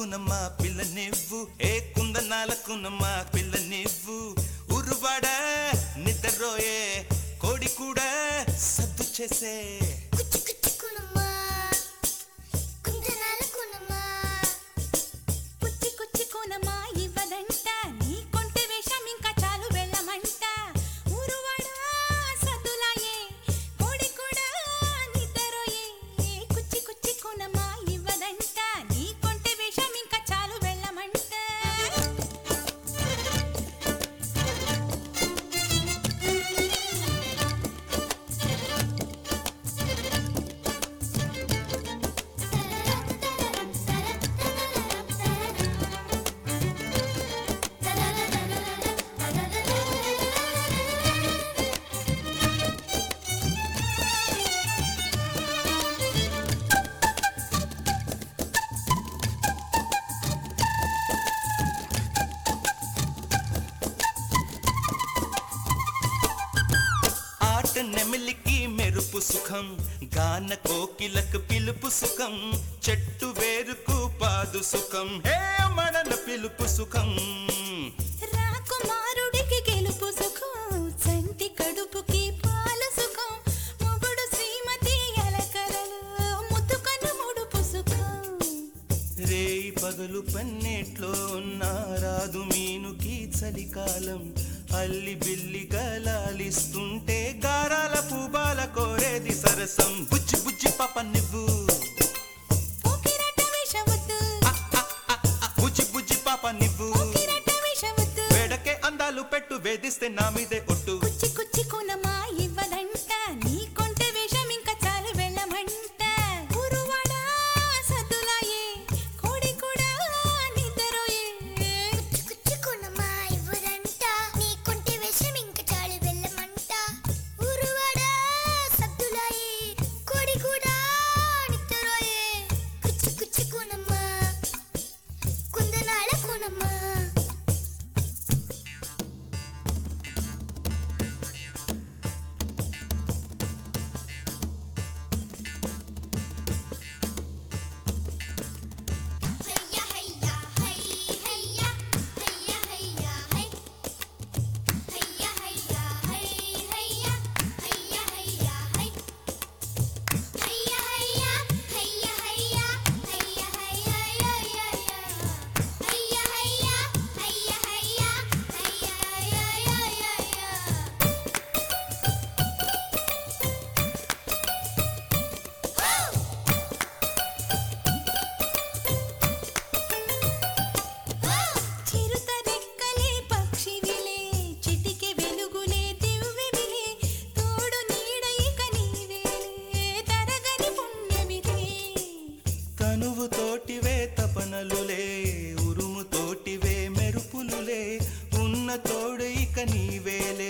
కునమ్మా పిల్ల నివ్వు ఏ కుందనాలకునమ్మా పిల్ల నివ్వు ఉరువాడ నిద్రరోయే కోడి కూడా సద్దు చేసే కుచ్చి కుచ్చి కునమ్మా కుందనాల కునమ్మా కుచ్చి కుచ్చి కోనమా ఇవ్వదంట నీ కొంటె వేషం ఇంకా చాలు వెళ్ళమంట ఊరువాడా సద్దులాయే కోడి కూడా నిద్రరోయే కుచ్చి కుచ్చి కోనమా ఇవ్వదంట నీ కొంటె వేషం ఇంకా చాలు వెళ్ళమంట ఆట నెమిలికి మెరుపు సుఖం గాన కోకిలకు పిలుపు సుఖం చెట్టు వేరుకు పాదు సుఖం హే మడన పిలుపు సుఖం రాకుమారుడికి గెలుపు సుఖం చంటి కడుపుకి పాల సుఖం మొగుడు శ్రీమతి ఎలకరలు ముద్దుకను ముడుపు సుఖం రేయి పగలు పన్నెట్లో ఉన్న రాదు మీనుకి చలికాలం అల్లి బిల్లి గలాలిస్తుంటే గారాల పూబాల కోరేది సరసం బుజ్జి బుజ్జి పాప నువ్వు పోకిరట విషవద్దు బుజ్జి బుజ్జి పాప నువ్వు పోకిరట విషవద్దు వేడకే అందాలు పెట్టు వేధిస్తే నా మీదే ఒట్టు కుచ్చి కుచ్చి కునమా ఇవ్వదంట నీ కొంటె వేషం ఇంకా చాలు వెళ్ళమంట గురువాడా సద్దులాయే కోడి కూడా నిద్రరోయే కుచ్చి కునమ్మా ఇవ్వదంట నీ కొంటి విషం ఇంక చాలు వెళ్ళమంట ఊరువాడా సద్దులాయే కోడి కూడా నిద్రరోయే కుచ్చి కుచ్చి కునమ్మా కుందనాల కునమ్మా హయ్యా హయ్యా హై హయ్యా హయ్యా హయ్యా హై హయ్యా హయ్యా హై హయ్యా హయ్యా హయ్యా హై హయ్యా హయ్యా హయ్యా హయ్యా హయ్యా హయ్యా హయ్యా హయ్యా హయ్యా హయ్యా హయ్యా హయ్యా హయ్యా చిరుత రెక్కలే పక్షివిలే చిటికె వెలుగులే దివ్వెవిలే తోడు నీడ ఇక నీవేలే తరగని పుణ్యమిదే తనువు తోటివే తపనలులే ఉరుము తోటివే మెరుపులులే ఉన్న తోడు ఇక నీవేలే